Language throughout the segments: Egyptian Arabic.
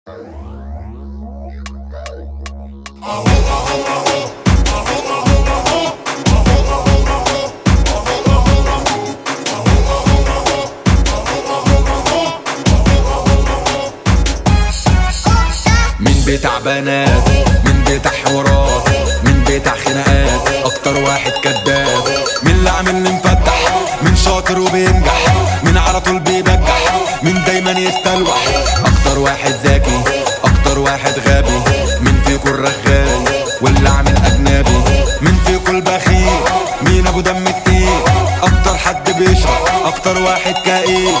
من بتاع بنات من بتاع حوارات من بتاع خناقات اكتر واحد كداب من اللي عامل مفتح من شاطر وبينجح من على طول بيبجح من دايما يستلوح اكتر واحد ذكي اكتر واحد غبي من فيكو الرغاي واللي عامل اجنبي من فيكو البخيل مين ابو دم كتير اكتر حد بيشرب اكتر واحد كئيب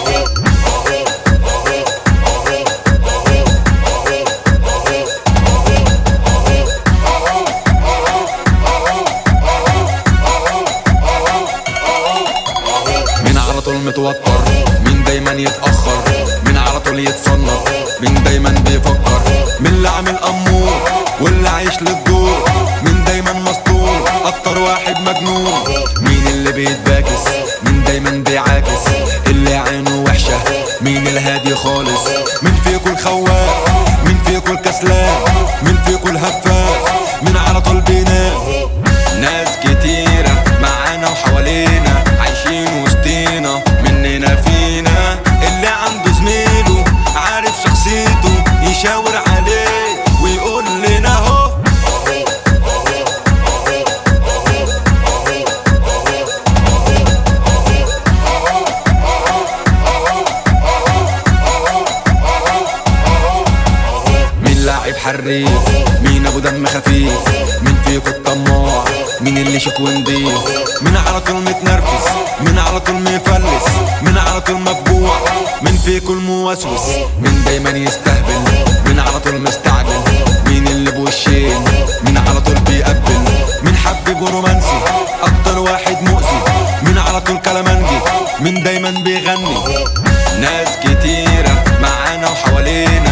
مين على طول متوتر مين دايما يتأخر مين على طول يتصنط مين دايما بيفكر مين اللي عامل أمور واللي عايش للدور مين دايما مسطول أكتر واحد مجنون مين اللي بيتباكس مين دايما بيعاكس اللي عينه وحشة مين الهادي خالص مين فيكو الخواف مين فيكو الكسلان مين فيكو الهفاف مين على طول بينام ناس كتيرة معانا وحوالينا عايشين وسطينا مننا فينا اللي عنده زميله عارف شخصيته يشاور عليه ويقول لنا اهو مين لاعب حريف مين ابو دم خفيف مين فيكو الطماع مين اللي شيك ونضيف مين على طول متنرفز مين على طول مفلس مين على طول مفجوع مين فيكو الموسوس مين دايما يستهبل مين على طول مستعجل مين اللي بوشين مين على طول بيقبل مين حبيب رومانسي اكتر واحد مؤذي مين على طول كلامنجي مين دايما بيغني ناس كتيرة معانا وحوالينا